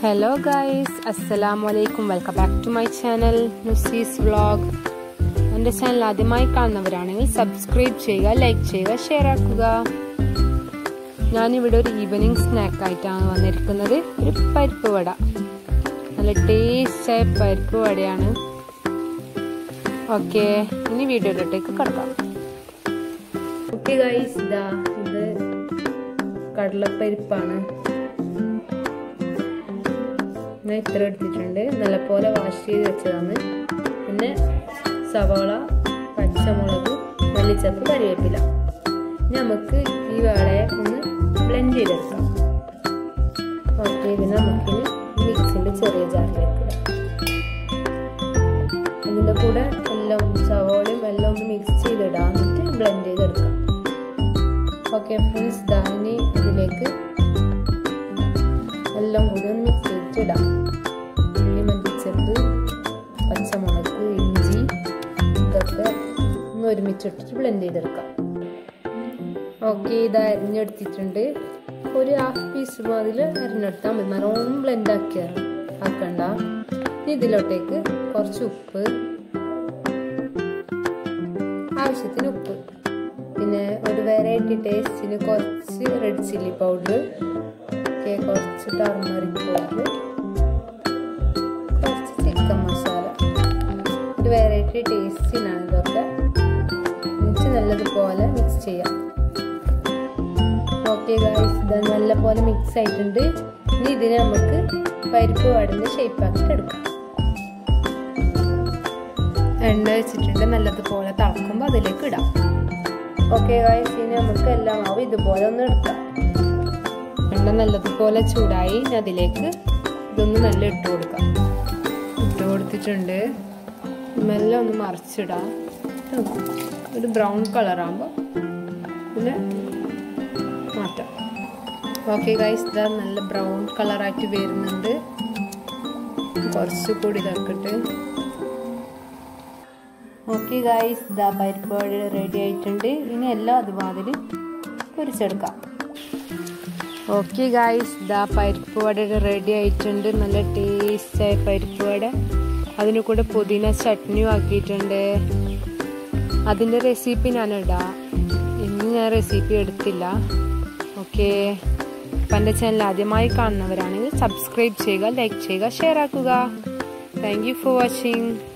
hello guys അസ്സലാമു അലൈക്കും welcome back to my channel Nusis vlog എൻ്റെ ചാനൽ ആദ്യമായി കാണുന്നവരാണെങ്കിൽ സബ്സ്ക്രൈബ് ചെയ്യുക ലൈക്ക് ചെയ്യുക ഷെയർ ആക്കുക ഞാനിവിടെ ഒരു ഈവനിങ് സ്നാക്ക് ആയിട്ടാണ് വന്നിരിക്കുന്നത് ഒരു പരിപ്പ് വട നല്ല ടേസ്റ്റായ പരിപ്പ് വടയാണ് ഓക്കെ ഇനി വീഡിയോയിലോട്ടേക്ക് കിടക്കാം ഓക്കെ ഗൈസ് ഇതാ ഇത് കടലപ്പരിപ്പാണ് ഞാൻ ഇത്ര എടുത്തിട്ടുണ്ട് നല്ലപോലെ വാഷ് ചെയ്ത് വെച്ചതാണ് പിന്നെ സവാള പച്ചമുളക് മല്ലിച്ചപ്പ് കറിവേപ്പില നമുക്ക് ഈ വാളയെ ഒന്ന് ബ്ലെൻഡ് ചെയ്തെടുക്കാം ഓക്കെ ഇത് നമുക്കിനി മിക്സിൻ്റെ ചെറിയ ജാറിലേക്ക് ഇടാം ഇതിൻ്റെ കൂടെ എല്ലാം സവാളയും എല്ലാം ഒന്ന് മിക്സ് ചെയ്തിടാം എന്നിട്ട് ബ്ലെൻഡ് ചെയ്തെടുക്കാം ഓക്കെ ഫ്രണ്ട്സ് ദാനി ഇതിലേക്ക് എല്ലാം കൂടി ഒന്ന് മിക്സ് ചെയ്തിട്ട് ഇടാം ഉള്ളി മല്ലിച്ചപ്പ് പച്ചമുളക് ഇഞ്ചി ഇതൊക്കെ ഒന്ന് ഒരുമിച്ചിട്ടിട്ട് ബ്ലെൻഡ് ചെയ്തെടുക്കാം ഓക്കെ ഇത് അരിഞ്ഞെടുത്തിട്ടുണ്ട് ഒരു ഹാഫ് പീസ് മാതിരി അരിഞ്ഞെടുത്താൽ മതി നല്ലോണം ബ്ലെൻഡ് ആക്കിയ ആക്കണ്ട ഇനി ഇതിലോട്ടേക്ക് കുറച്ച് ഉപ്പ് ആവശ്യത്തിന് ഉപ്പ് പിന്നെ ഒരു വെറൈറ്റി ടേസ്റ്റിന് കുറച്ച് റെഡ് ചില്ലി പൗഡർ ഒക്കെ കുറച്ച് ടർമറിക് പൗഡർ കുറച്ച് ചിക്കൻ മസാല ഒരു വെറൈറ്റി ടേസ്റ്റിനാണ് ഇതൊക്കെ മിക്സ് നല്ലതുപോലെ മിക്സ് ചെയ്യാം ഓക്കെ ഗായ്സ് ഇത് നല്ലപോലെ മിക്സ് ആയിട്ടുണ്ട് ഇനി ഇതിനെ നമുക്ക് പരിപ്പ് വടന്ന് ഷേപ്പാക്കിയിട്ട് എടുക്കാം എണ്ണ വെച്ചിട്ടുണ്ട് നല്ലതുപോലെ തിളക്കുമ്പോൾ അതിലേക്ക് ഇടാം ഓക്കെ ഗായ്സ് ഇനി നമുക്ക് എല്ലാം ആവും ഇതുപോലെ ഒന്ന് എടുക്കാം എണ്ണ നല്ലതുപോലെ ചൂടായി അതിലേക്ക് ഇതൊന്ന് നല്ല ഇട്ട് കൊടുക്കാം ഇട്ട് കൊടുത്തിട്ടുണ്ട് മെല്ലെ ഒന്ന് മറിച്ചിടാം ഒരു ബ്രൗൺ കളറാകുമ്പോൾ പിന്നെ മാറ്റാം ഓക്കെ ഗൈസ് ഇതാ നല്ല ബ്രൗൺ കളറായിട്ട് വരുന്നുണ്ട് കുറച്ച് കൂടി ഇതാക്കട്ടെ ഓക്കെ ഗൈസ് ഇതാ പരിപ്പ് റെഡി ആയിട്ടുണ്ട് ഇനി എല്ലാം അതുമാതിരി പൊരിച്ചെടുക്കാം ഓക്കെ ഗായ്സ് ഇതാ പരിപ്പ് വട റെഡി ആയിട്ടുണ്ട് നല്ല ടേസ്റ്റായ പരിപ്പ് വട അതിന് കൂടെ പുതിന ചട്നിയും ആക്കിയിട്ടുണ്ട് അതിൻ്റെ റെസിപ്പി ഞാൻ ഇടാം ഇന്ന് ഞാൻ റെസിപ്പി എടുത്തില്ല ഓക്കെ അപ്പം എൻ്റെ ചാനൽ ആദ്യമായി കാണുന്നവരാണെങ്കിൽ സബ്സ്ക്രൈബ് ചെയ്യുക ലൈക്ക് ചെയ്യുക ഷെയർ ആക്കുക താങ്ക് യു ഫോർ വാച്ചിങ്